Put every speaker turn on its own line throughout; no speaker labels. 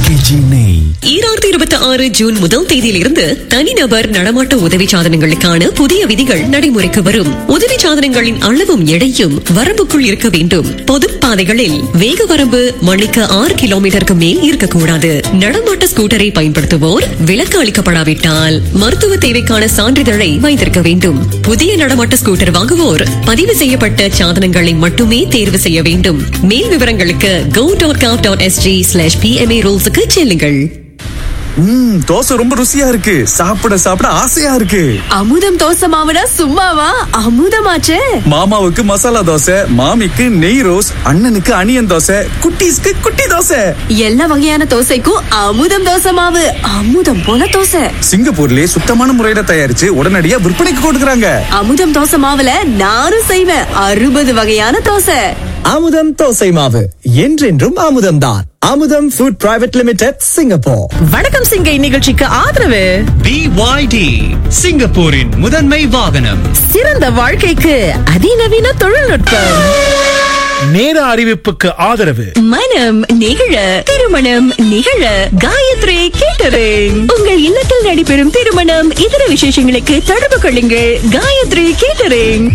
RKG நெய்
ஈராயிரத்தி இருபத்தி ஆறு ஜூன் முதல் தேதியிலிருந்து தனிநபர் நடமாட்ட உதவி சாதனங்களுக்கான புதிய விதிகள் நடைமுறைக்கு வரும் உதவி சாதனங்களின் அளவும் எடையும் வரம்புக்குள் இருக்க வேண்டும் பொது பாதைகளில் வேக வரம்பு மணிக்கு ஆறு கிலோமீட்டருக்கு மேல் இருக்கக்கூடாது நடமாட்ட ஸ்கூட்டரை பயன்படுத்துவோர் விலக்கு அளிக்கப்படாவிட்டால் மருத்துவ தேவைக்கான சான்றிதழை வைத்திருக்க வேண்டும் புதிய நடமாட்ட ஸ்கூட்டர் வாங்குவோர் பதிவு செய்யப்பட்ட சாதனங்களை மட்டுமே தேர்வு செய்ய வேண்டும் மேல் விவரங்களுக்கு go dot gov dot SG slash PMA ரூல்ஸுக்கு செல்லுங்கள்
ம் தோசை ரொம்ப ருசியா இருக்கு சாப்பிட சாப்பிட ஆசையா இருக்கு
அமுதம் தோசை மாவுனா சும்மாவா அமுதமாச்சே
மாமாவுக்கு மசாலா தோசை மாமிக்கு நெய் ரோஸ் அண்ணனுக்கு அனியன் தோசை குட்டீஸ்க்கு குட்டி தோசை
எல்லா வகையான தோசைக்கும் அமுதம் தோசை மாவு அமுதம் போல தோசை
சிங்கப்பூர்லயே சுத்தமான முறையில தயாரிச்சு உடனடியா விற்பனைக்கு கொடுக்கறாங்க
அமுதம் தோசை மாவுல நானும் செய்வேன் அறுபது வகையான தோசை
அமுதம் தோசை மாவு என்றென்றும் அமுதம்தான் அமுதம் ஃபுட் பிரைவேட் லிமிடெட் சிங்கப்பூர்
வணக்கம் சிங்கை நிகழ்ச்சிக்கு ஆதரவு
BYD சிங்கப்பூரின் முதன்மை வாகனம்
சிறந்த வாழ்க்கைக்கு அதிநவீன தொழில்நுட்பம்
நேர அறிவிப்புக்கு ஆதரவு
மனம் நிகழ திருமணம் நிகழ காயத்ரி கேட்டரிங் உங்கள் இல்லத்தில் நடைபெறும் திருமணம் இதர விசேஷங்களுக்கு தொடர்பு கொள்ளுங்கள் காயத்ரி கேட்டரிங்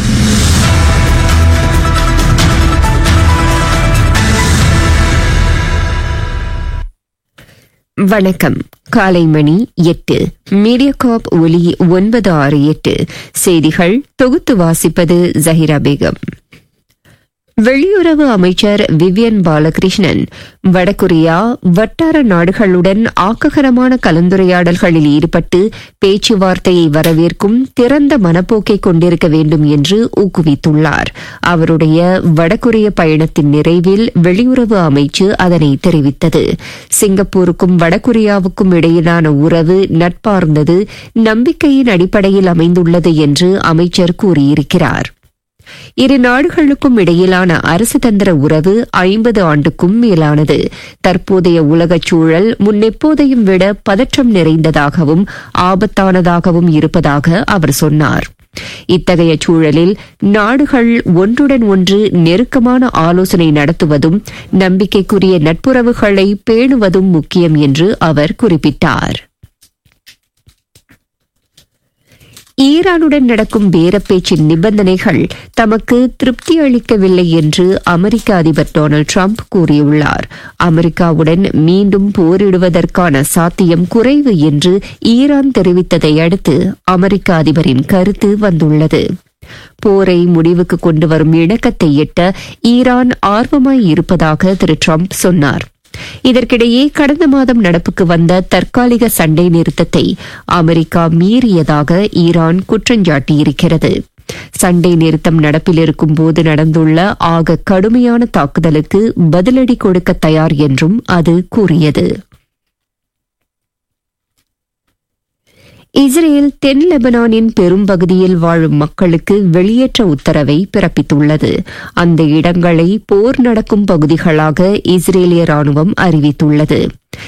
வணக்கம் காலை மணி எட்டு மீடியாகாப் ஒலி ஒன்பது ஆறு எட்டு செய்திகள் தொகுத்து வாசிப்பது ஜஹிரா பேகம் வெளியுறவு அமைச்சர் விவியன் பாலகிருஷ்ணன் வடகொரியா வட்டார நாடுகளுடன் ஆக்ககரமான கலந்துரையாடல்களில் ஈடுபட்டு பேச்சுவார்த்தையை வரவேற்கும் திறந்த மனப்போக்கை கொண்டிருக்க வேண்டும் என்று ஊக்குவித்துள்ளார் அவருடைய வடகொரிய பயணத்தின் நிறைவில் வெளியுறவு அமைச்சு அதனை தெரிவித்தது சிங்கப்பூருக்கும் வடகொரியாவுக்கும் இடையிலான உறவு நட்பார்ந்தது நம்பிக்கையின் அடிப்படையில் அமைந்துள்ளது என்று அமைச்சர் கூறியிருக்கிறார் இரு நாடுகளுக்கும் இடையிலான அரசு தந்திர உறவு ஐம்பது ஆண்டுக்கும் மேலானது தற்போதைய உலகச் சூழல் முன்னெப்போதையும் விட பதற்றம் நிறைந்ததாகவும் ஆபத்தானதாகவும் இருப்பதாக அவர் சொன்னார் இத்தகைய சூழலில் நாடுகள் ஒன்றுடன் ஒன்று நெருக்கமான ஆலோசனை நடத்துவதும் நம்பிக்கைக்குரிய நட்புறவுகளை பேணுவதும் முக்கியம் என்று அவர் குறிப்பிட்டார் ஈரானுடன் நடக்கும் பேரப்பேச்சின் நிபந்தனைகள் தமக்கு திருப்தி அளிக்கவில்லை என்று அமெரிக்க அதிபர் டொனால்டு டிரம்ப் கூறியுள்ளார் அமெரிக்காவுடன் மீண்டும் போரிடுவதற்கான சாத்தியம் குறைவு என்று ஈரான் தெரிவித்ததை அடுத்து அமெரிக்க அதிபரின் கருத்து வந்துள்ளது போரை முடிவுக்கு கொண்டு வரும் இணக்கத்தை எட்ட ஈரான் ஆர்வமாய் இருப்பதாக திரு டிரம்ப் சொன்னார் இதற்கிடையே கடந்த மாதம் நடப்புக்கு வந்த தற்காலிக சண்டை நிறுத்தத்தை அமெரிக்கா மீறியதாக ஈரான் குற்றஞ்சாட்டியிருக்கிறது சண்டை நிறுத்தம் நடப்பில் இருக்கும் போது நடந்துள்ள ஆக கடுமையான தாக்குதலுக்கு பதிலடி கொடுக்க தயார் என்றும் அது கூறியது இஸ்ரேல் தென் லெபனானின் பெரும்பகுதியில் வாழும் மக்களுக்கு வெளியேற்ற உத்தரவை பிறப்பித்துள்ளது அந்த இடங்களை போர் நடக்கும் பகுதிகளாக இஸ்ரேலிய ராணுவம் அறிவித்துள்ளது